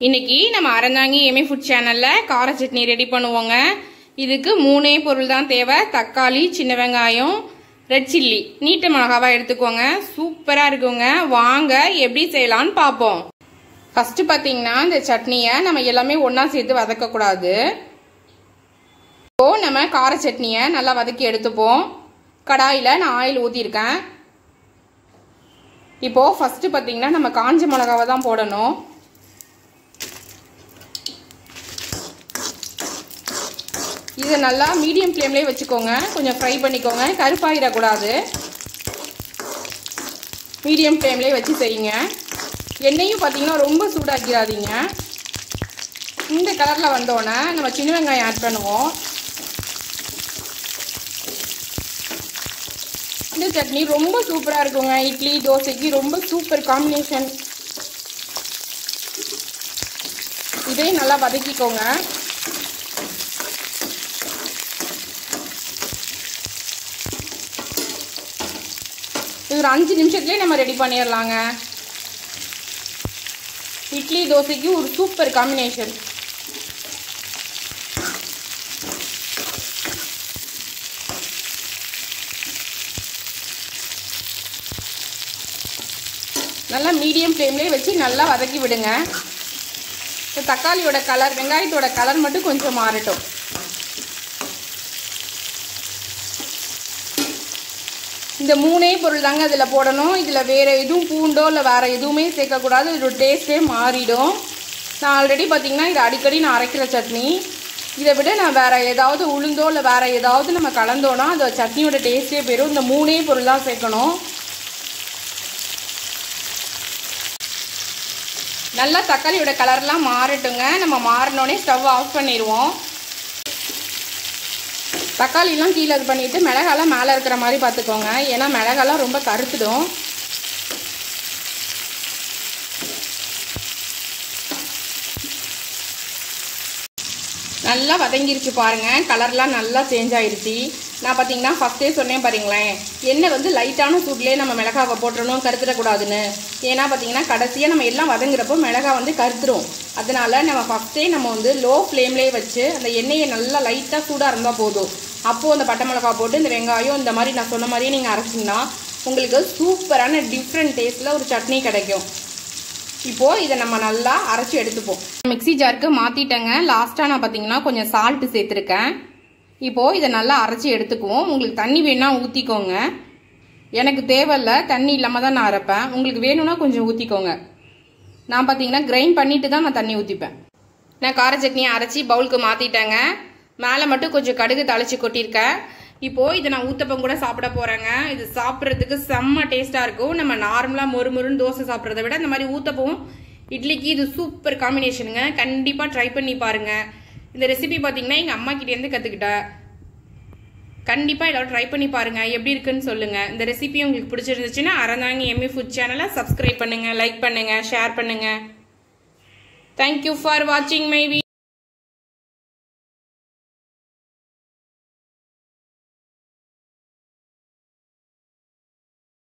இன்னைக்கு நம்ம Aranthangi Amy food சேனல்ல கார சட்னி ரெடி பண்ணுவோங்க இதுக்கு மூணே பொருள் தான் தேவை தக்காளி சின்ன வெங்காயம் ரெட் சில்லி நீட்ட மிளகாவா எடுத்துக்கோங்க சூப்பரா இருக்குங்க வாங்க எப்படி செய்யலாம்னு பார்ப்போம் ஃபர்ஸ்ட் பாத்தீங்கன்னா இந்த சட்னியை நம்ம எல்லாமே ஒண்ணா சேர்த்து வதக்க கூடாது இப்போ நம்ம கார சட்னியை நல்லா வதக்கி எடுத்துப்போம் கடாயில் நான் ஆயில் ஊற்றிருக்கேன் இப்போ ஃபர்ஸ்ட் பார்த்தீங்கன்னா நம்ம காஞ்ச மிளகாவை தான் போடணும் இதை நல்லா மீடியம் ஃப்ளேம்லேயே வச்சுக்கோங்க கொஞ்சம் ஃப்ரை பண்ணிக்கோங்க கருப்பாயிடக்கூடாது மீடியம் ஃப்ளேம்லேயே வச்சு செய்யுங்க எண்ணெயும் பார்த்தீங்கன்னா ரொம்ப சூடாக்கிடாதீங்க இந்த கலரில் வந்தோடனே நம்ம சின்ன வெங்காயம் ஆட் பண்ணுவோம் இந்த சட்னி ரொம்ப சூப்பராக இருக்குங்க இட்லி தோசைக்கு ரொம்ப சூப்பர் காம்பினேஷன் இதையும் நல்லா வதக்கிக்கோங்க இது ஒரு அஞ்சு நிமிஷத்துலேயே நம்ம ரெடி பண்ணிடலாங்க இட்லி தோசைக்கு ஒரு சூப்பர் காம்பினேஷன் நல்லா மீடியம் ஃப்ளேம்லேயே வச்சு நல்லா வதக்கி விடுங்க இந்த தக்காளியோட கலர் வெங்காயத்தோட கலர் மட்டும் கொஞ்சம் மாறட்டும் இந்த மூணே பொருள் தாங்க இதில் போடணும் இதில் வேறு எதுவும் பூண்டோ இல்லை வேறு எதுவுமே சேர்க்கக்கூடாது இதோட டேஸ்ட்டே மாறிடும் நான் ஆல்ரெடி பார்த்தீங்கன்னா இது அடிக்கடி நான் அரைக்கிற சட்னி இதை விட நான் வேறு ஏதாவது உளுந்தோ இல்லை வேறு ஏதாவது நம்ம கலந்தோன்னா அந்த சட்னியோட டேஸ்ட்டே போயிடும் இந்த மூணே பொருள் தான் சேர்க்கணும் நல்லா தக்காளியோட கலர்லாம் மாறட்டுங்க நம்ம மாறினோடனே ஸ்டவ் ஆஃப் பண்ணிடுவோம் தக்காளிலாம் கீழே இது பண்ணிவிட்டு மிளகாலாம் மேலே இருக்கிற மாதிரி பார்த்துக்கோங்க ஏன்னா மிளகாலாம் ரொம்ப கருத்துடும் நல்லா வதங்கிருச்சு பாருங்கள் கலர்லாம் நல்லா சேஞ்ச் ஆயிருச்சு நான் பார்த்தீங்கன்னா ஃபஸ்ட்டே சொன்னேன் பாருங்களேன் எண்ணெய் வந்து லைட்டான சூட்லேயே நம்ம மிளகாவை போட்டுறணும் கருத்துடக்கூடாதுன்னு ஏன்னா பார்த்தீங்கன்னா கடைசியாக நம்ம எல்லாம் வதங்குறப்போ மிளகா வந்து கருத்துரும் அதனால நம்ம ஃபஸ்ட்டே நம்ம வந்து லோ ஃப்ளேம்லேயே வச்சு அந்த எண்ணெயை நல்லா லைட்டாக சூடாக இருந்தால் போதும் அப்போது அந்த பட்டை மிளகா போட்டு இந்த வெங்காயம் இந்த மாதிரி நான் சொன்ன மாதிரியே நீங்கள் அரைச்சிங்கன்னா உங்களுக்கு சூப்பரான டிஃப்ரெண்ட் டேஸ்ட்டில் ஒரு சட்னி கிடைக்கும் இப்போது இதை நம்ம நல்லா அரைச்சி எடுத்துப்போம் மிக்சி ஜாருக்கு மாற்றிட்டேங்க லாஸ்ட்டாக நான் பார்த்தீங்கன்னா கொஞ்சம் சால்ட்டு சேர்த்துருக்கேன் இப்போது இதை நல்லா அரைச்சி எடுத்துக்குவோம் உங்களுக்கு தண்ணி வேணா ஊற்றிக்கோங்க எனக்கு தேவையில்ல தண்ணி இல்லாமல் தான் நான் அரைப்பேன் உங்களுக்கு வேணும்னா கொஞ்சம் ஊற்றிக்கோங்க நான் பார்த்தீங்கன்னா கிரைண்ட் பண்ணிட்டு தான் நான் தண்ணி ஊற்றிப்பேன் நான் கார சட்னியை அரைச்சி பவுலுக்கு மாற்றிட்டேங்க மேலே மட்டும் கொஞ்சம் கடுகு தழைச்சி கொட்டியிருக்கேன் இப்போது இதை நான் ஊத்தப்பம் கூட சாப்பிட போகிறேங்க இது சாப்பிட்றதுக்கு செம்ம டேஸ்ட்டாக இருக்கும் நம்ம நார்மலாக மொறு மொறுன்னு தோசை சாப்பிட்றத விட இந்த மாதிரி ஊத்தப்பம் இட்லிக்கு இது சூப்பர் காம்பினேஷனுங்க கண்டிப்பாக ட்ரை பண்ணி பாருங்கள் இந்த ரெசிபி பார்த்தீங்கன்னா எங்கள் அம்மா கிட்டேருந்து கற்றுக்கிட்டேன் கண்டிப்பாக எல்லாரும் ட்ரை பண்ணி பாருங்கள் எப்படி இருக்குன்னு சொல்லுங்கள் இந்த ரெசிபி உங்களுக்கு பிடிச்சிருந்துச்சுன்னா அறந்தாங்க எம்இ ஃபுட் சேனலை சப்ஸ்கிரைப் பண்ணுங்கள் லைக் பண்ணுங்கள் ஷேர் பண்ணுங்கள் தேங்க்யூ ஃபார் வாட்சிங் மை